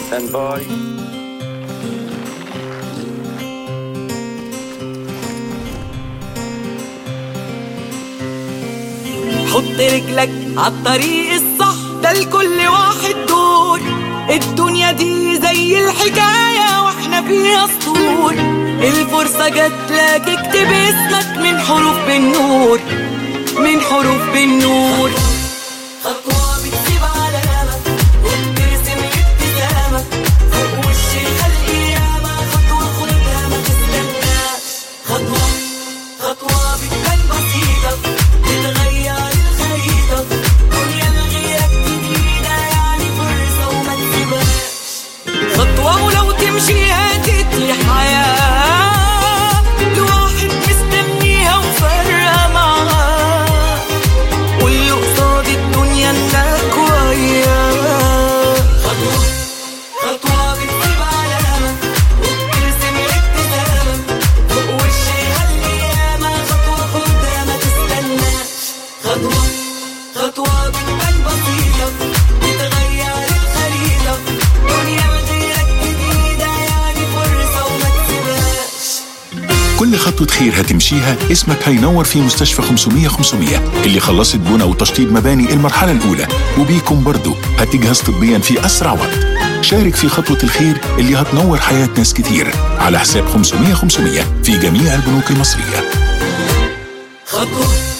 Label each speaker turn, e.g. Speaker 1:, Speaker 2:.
Speaker 1: stand by
Speaker 2: حط رجلك عالطريق الصح ده لكل واحد دور الدنيا دي زي الحكاية واحنا فيها سطور الفرصة جات لك اكتب اسمك من حروف بالنور من حروف بالنور خطوة بتسيب علامة وبترسم ابتسامة فوق وش الخلق ياما خطوة خدها ما تستناش خطوة خطوة بتبان بسيطة بتغير الخريطة دنيا الغيرك جديدة يعني فرصة وما تسيبهاش خطوة ولو تمشيها تتلي حياة لواحد مستنيها وفارقة معاه واللي قصاد الدنيا انك وياه خطوة خطوة بتسيب علامة وبترسم ابتسامة فوق وش يخلي ياما خطوة خدها ما تستناش خطوة خطوة بتبان بسيطة بتغير الخريطة دنيا غيرك جديدة يعني فرصة وما تسيبهاش
Speaker 3: كل خطوة خير هتمشيها اسمك هينور في مستشفى 500 500 اللي خلصت بنى وتشطيب مباني المرحلة الأولى وبيكم برضو هتجهز طبيا في أسرع وقت شارك في خطوة الخير اللي هتنور حياة ناس كتير على حساب 500 500 في جميع البنوك المصرية
Speaker 2: خطوة